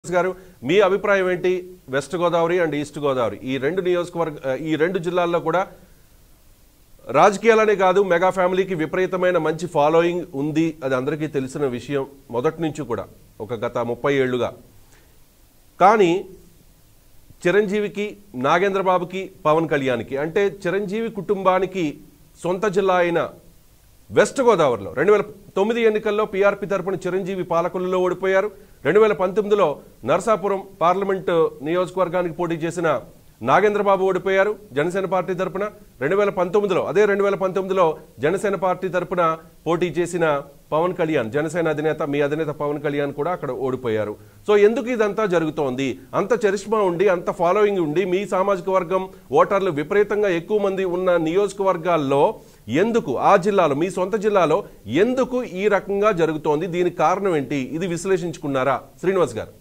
గారు మీ అభిప్రాయం ఏంటి west Godavari and east Godavari ఈ రెండు నియోజకవర్గ ఈ రెండు జిల్లాల్లో కూడా రాజకీయాలనే కాదు మెగా ఫ్యామిలీకి విపరీతమైన మంచి ఫాలోయింగ్ ఉంది అది అందరికీ తెలిసిన విషయం మొదటి నుంచి కూడా ఒక గత ముప్పై ఏళ్లుగా కానీ చిరంజీవికి నాగేంద్రబాబుకి పవన్ కళ్యాణ్కి అంటే చిరంజీవి కుటుంబానికి సొంత జిల్లా అయిన వెస్ట్ గోదావరిలో రెండు వేల తొమ్మిది ఎన్నికల్లో పీఆర్పీ తరపున చిరంజీవి పాలకులలో ఓడిపోయారు రెండు వేల పంతొమ్మిదిలో నరసాపురం పార్లమెంటు నియోజకవర్గానికి పోటీ చేసిన నాగేంద్రబాబు ఓడిపోయారు జనసేన పార్టీ తరపున రెండు వేల పంతొమ్మిదిలో అదే రెండు వేల పంతొమ్మిదిలో జనసేన పార్టీ తరపున పోటీ చేసిన పవన్ కళ్యాణ్ జనసేన అధినేత మీ అధినేత పవన్ కళ్యాణ్ కూడా అక్కడ ఓడిపోయారు సో ఎందుకు ఇదంతా జరుగుతోంది అంత చరిష్మా ఉండి అంత ఫాలోయింగ్ ఉండి మీ సామాజిక వర్గం ఓటర్లు విపరీతంగా ఎక్కువ మంది ఉన్న నియోజకవర్గాల్లో ఎందుకు ఆ జిల్లాలో మీ సొంత జిల్లాలో ఎందుకు ఈ రకంగా జరుగుతోంది దీనికి కారణం ఏంటి ఇది విశ్లేషించుకున్నారా శ్రీనివాస్ గారు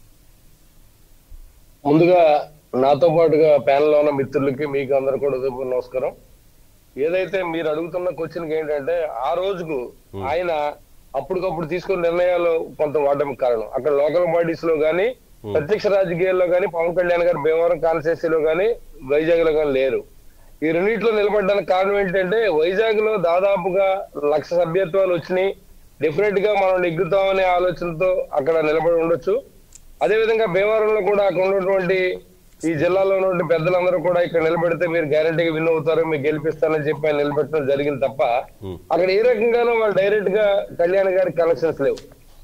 ముందుగా నాతో పాటుగా ప్యానెల్ లో ఉన్న మిత్రులకి మీకు అందరు కూడా ఉదయపూర్వ నమస్కారం ఏదైతే మీరు అడుగుతున్న క్వశ్చన్ ఏంటంటే ఆ రోజుకు ఆయన అప్పటికప్పుడు తీసుకున్న నిర్ణయాలు కొంత వాడడానికి కారణం అక్కడ లోకల్ బాడీస్ లో గానీ ప్రత్యక్ష రాజకీయాల్లో గానీ పవన్ కళ్యాణ్ గారు భీమవరం కాన్స్టిట్యూన్సీలో గానీ వైజాగ్ లో గానీ లేరు ఈ రెండింటిలో నిలబడడానికి కారణం ఏంటంటే వైజాగ్ లో దాదాపుగా లక్ష సభ్యత్వాలు వచ్చినాయి డెఫినెట్ గా మనం నెగ్గుతామనే ఆలోచనతో అక్కడ నిలబడి ఉండొచ్చు అదే విధంగా భీమవరంలో కూడా అక్కడ ఉన్నటువంటి ఈ జిల్లాలో ఉన్నటువంటి పెద్దలందరూ కూడా ఇక్కడ నిలబెడితే మీరు గ్యారంటీగా విన్ అవుతారు మీకు గెలిపిస్తారని చెప్పి ఆయన నిలబెట్టడం జరిగింది తప్ప అక్కడ ఏ రకంగానూ వాళ్ళు డైరెక్ట్ గా కళ్యాణ్ గారి కలెక్షన్స్ లేవు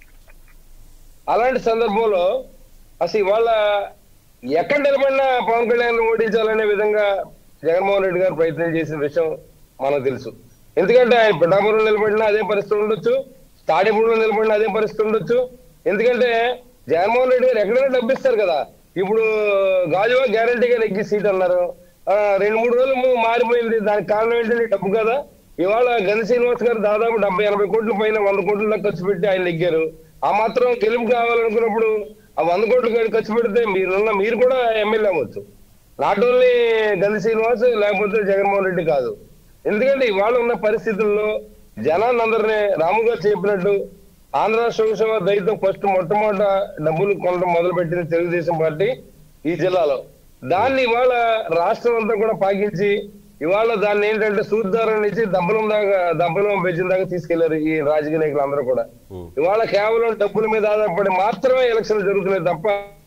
అలాంటి సందర్భంలో అసలు ఇవాళ ఎక్కడ నిలబడినా పవన్ కళ్యాణ్ ఓడించాలనే విధంగా జగన్మోహన్ రెడ్డి గారు ప్రయత్నం చేసిన విషయం మనకు తెలుసు ఎందుకంటే ఆయన పిఠాపురం నిలబడినా అదే పరిస్థితి ఉండొచ్చు తాడేపూడిలో నిలబడినా అదే పరిస్థితి ఉండొచ్చు ఎందుకంటే జగన్మోహన్ రెడ్డి గారు ఎక్కడైనా డబ్బిస్తారు కదా ఇప్పుడు గాజువా గ్యారంటీగా నెగ్గి సీట్ అన్నారు ఆ, రెండు మూడు రోజులు ము- మారిపోయింది దానికి కారణం ఏంటంటే డబ్బు కదా ఇవాళ గని శ్రీనివాస్ గారు దాదాపు డెబ్బై ఎనభై కోట్ల పైన వంద కోట్ల దాకా ఖర్చు పెట్టి ఆయన నెగ్గారు ఆ మాత్రం గెలుపు కావాలనుకున్నప్పుడు ఆ వంద కోట్లు గాని ఖర్చు పెడితే మీరున్న మీరు కూడా ఎమ్మెల్యే అవ్వచ్చు నాట్ ఓన్లీ గని శ్రీనివాస్ లేకపోతే జగన్మోహన్ రెడ్డి కాదు ఎందుకంటే ఇవాళ ఉన్న పరిస్థితుల్లో జనాన్ని అందరినీ రాము గారు చెప్పినట్టు ఆంధ్ర సంక్షేమ దళితం ఫస్ట్ మొట్టమొదట డబ్బులు కొనడం మొదలు పెట్టింది తెలుగుదేశం పార్టీ ఈ జిల్లాలో దాన్ని ఇవాళ రాష్ట్రం అంతా కూడా పాకించి ఇవాళ దాన్ని ఏంటంటే సూద్దారం నుంచి దబ్బలం దాకా దబ్బలం బెజ్జిన దాకా తీసుకెళ్లారు ఈ రాజకీయ నాయకులు అందరూ కూడా ఇవాళ కేవలం డబ్బుల మీద ఆధారపడి మాత్రమే ఎలక్షన్లు జరుగుతున్నాయి తప్ప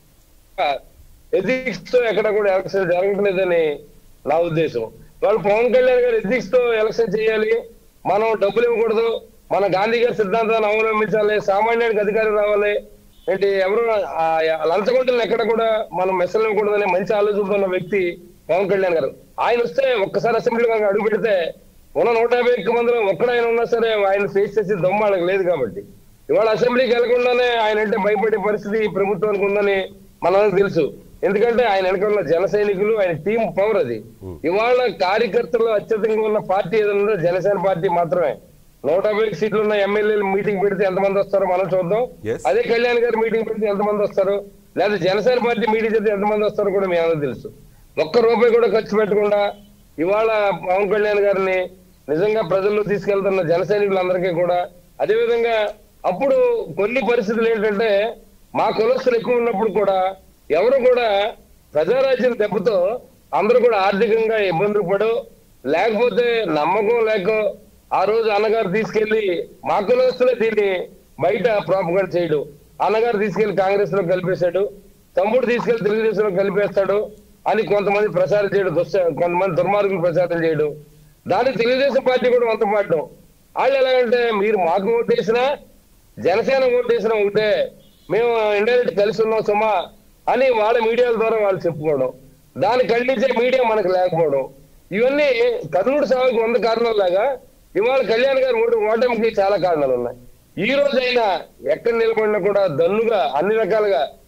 ఎథిక్స్ తో ఎక్కడ కూడా ఎలక్షన్ జరగట్లేదని నా ఉద్దేశం వాళ్ళు పవన్ కళ్యాణ్ గారు ఎథిక్స్ తో ఎలక్షన్ చేయాలి మనం డబ్బులు ఇవ్వకూడదు మన గాంధీ గారి సిద్ధాంతాన్ని అవలంబించాలి సామాన్యుడికి అధికారం రావాలి ఏంటి ఎవరు ఆ లంచగొండలను ఎక్కడ కూడా మనం మెస్సలు ఇవ్వకూడదనే మంచి ఆలోచనతో ఉన్న వ్యక్తి పవన్ కళ్యాణ్ గారు ఆయన వస్తే ఒక్కసారి అసెంబ్లీ కనుక అడుగు పెడితే ఉన్న నూట యాభై ఒక్క మందిలో ఒక్కడైనా ఉన్నా సరే ఆయన ఫేస్ చేసి దమ్ము వాళ్ళకి లేదు కాబట్టి ఇవాళ అసెంబ్లీకి వెళ్లకుండానే ఆయన అంటే భయపడే పరిస్థితి ఈ ప్రభుత్వానికి ఉందని మనందరికీ తెలుసు ఎందుకంటే ఆయన వెనక ఉన్న జన సైనికులు ఆయన టీం పవర్ అది ఇవాళ కార్యకర్తలు అత్యధికంగా ఉన్న పార్టీ ఏదైనా ఉందో జనసేన పార్టీ మాత్రమే నూట యాభై సీట్లు ఉన్న ఎమ్మెల్యేలు మీటింగ్ పెడితే ఎంతమంది వస్తారో మనం చూద్దాం Yes. అదే కళ్యాణ్ గారు మీటింగ్ పెడితే ఎంతమంది వస్తారు లేదా జనసేన పార్టీ మీటింగ్ చేస్తే ఎంతమంది వస్తారో కూడా మీ అందరూ తెలుసు ఒక్క రూపాయి కూడా ఖర్చు పెట్టకుండా ఇవాళ పవన్ కళ్యాణ్ గారిని నిజంగా ప్రజల్లో తీసుకెళ్తున్న జన సైనికులందరికీ కూడా అదే విధంగా అప్పుడు కొన్ని పరిస్థితులు ఏంటంటే మా కులస్తులు ఎక్కువ ఉన్నప్పుడు కూడా ఎవరు కూడా ప్రజారాజ్యం దెబ్బతో అందరూ కూడా ఆర్థికంగా ఇబ్బందులు పడు లేకపోతే నమ్మకం లేక ఆ రోజు అన్నగారు తీసుకెళ్లి మా కులస్తులే దీన్ని బయట ప్రాపగండ చేయడు అన్నగారు తీసుకెళ్లి కాంగ్రెస్ లో కలిపేశాడు తమ్ముడు తీసుకెళ్లి తెలుగుదేశంలో కలిపేస్తాడు అని కొంతమంది ప్రచారం చేయడం దుష్ట కొంతమంది దుర్మార్గులు ప్రచారం చేయడం దానికి తెలుగుదేశం పార్టీ కూడా వంత పాడడం వాళ్ళు ఎలాగంటే మీరు మాకు ఓటేసినా జనసేన ఓటేసినా ఒకటే మేము ఇండైరెక్ట్ కలిసి ఉన్నాం సుమా అని వాళ్ళ మీడియాల ద్వారా వాళ్ళు చెప్పుకోవడం దాన్ని ఖండించే మీడియా మనకు లేకపోవడం ఇవన్నీ కర్నూలు సాగుకి వంద కారణాలు లాగా ఇవాళ కళ్యాణ్ గారు ఓటు ఓటమికి చాలా కారణాలు ఉన్నాయి ఈ రోజైనా ఎక్కడ నిలబడినా కూడా దన్నుగా అన్ని రకాలుగా